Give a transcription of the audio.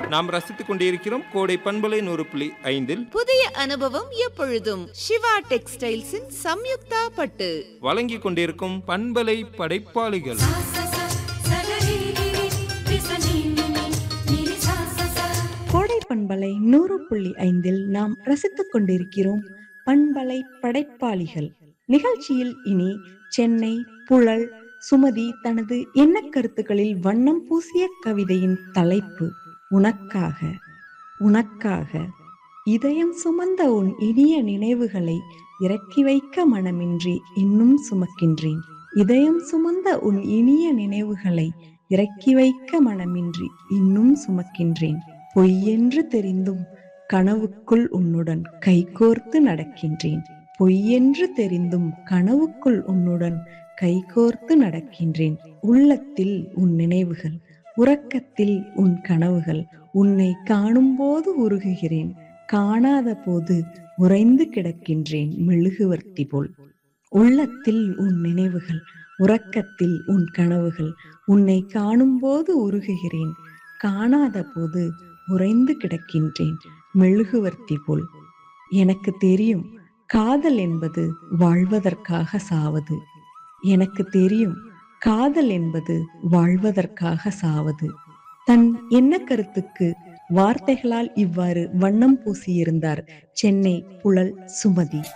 நாம் ரசித்துக் கொண்டிருக்கிறோம் கோடை பண்பலை நூறு புள்ளி ஐந்தில் புதிய அனுபவம் எப்பொழுதும் சிவா டெக்ஸ்டைல்ஸின் சம்யுக்தா பட்டு வழங்கிக் கொண்டிருக்கும் பண்பலை படைப்பாளிகள் sa sa sa sagariri risanini niri sa sa sa கோடை பண்பலை நூறு புள்ளி ஐந்தில் நாம் ரசித்துக் கொண்டிருக்கிறோம் பண்பலை படைப்பாளிகள் நிகழ்ச்சியில் இனி சென்னை புழல் சுமதி தனது எண்ணக் கருத்துக்களில் வண்ணம் பூசிய கவிதையின் தலைப்பு உனக்காக உனக்காக இதயம் சுமந்த உன் இனிய நினைவுகளை இறக்கி வைக்க மனமின்றி இன்னும் சுமக்கின்றேன் இதயம் சுமந்த உன் இனிய நினைவுகளை இறக்கி வைக்க மனமின்றி இன்னும் சுமக்கின்றேன் பொய்யென்று தெரிந்தும் கனவுக்குள் உன்னுடன் கைகோர்த்து நடக்கின்றேன் பொய்யென்று தெரிந்தும் கனவுக்குள் உன்னுடன் கைகோர்த்து நடக்கின்றேன் உள்ளத்தில் உன் நினைவுகள் உறக்கத்தில் உன் கனவுகள் உன்னை காணும்போது உருகுகிறேன் காணாத போது உறைந்து கிடக்கின்றேன் மெழுகுவர்த்தி போல் உள்ளத்தில் உன் நினைவுகள் உறக்கத்தில் உன் கனவுகள் உன்னை காணும்போது உருகுகிறேன் காணாத போது உறைந்து கிடக்கின்றேன் மெழுகுவர்த்தி போல் எனக்கு தெரியும் காதல் என்பது வாழ்வதற்காக சாவது எனக்கு தெரியும் காதல் என்பது வாழ்வதற்காக சாவது தன் எண்ண கருத்துக்கு வார்த்தைகளால் இவ்வாறு வண்ணம் பூசியிருந்தார் சென்னை புழல் சுமதி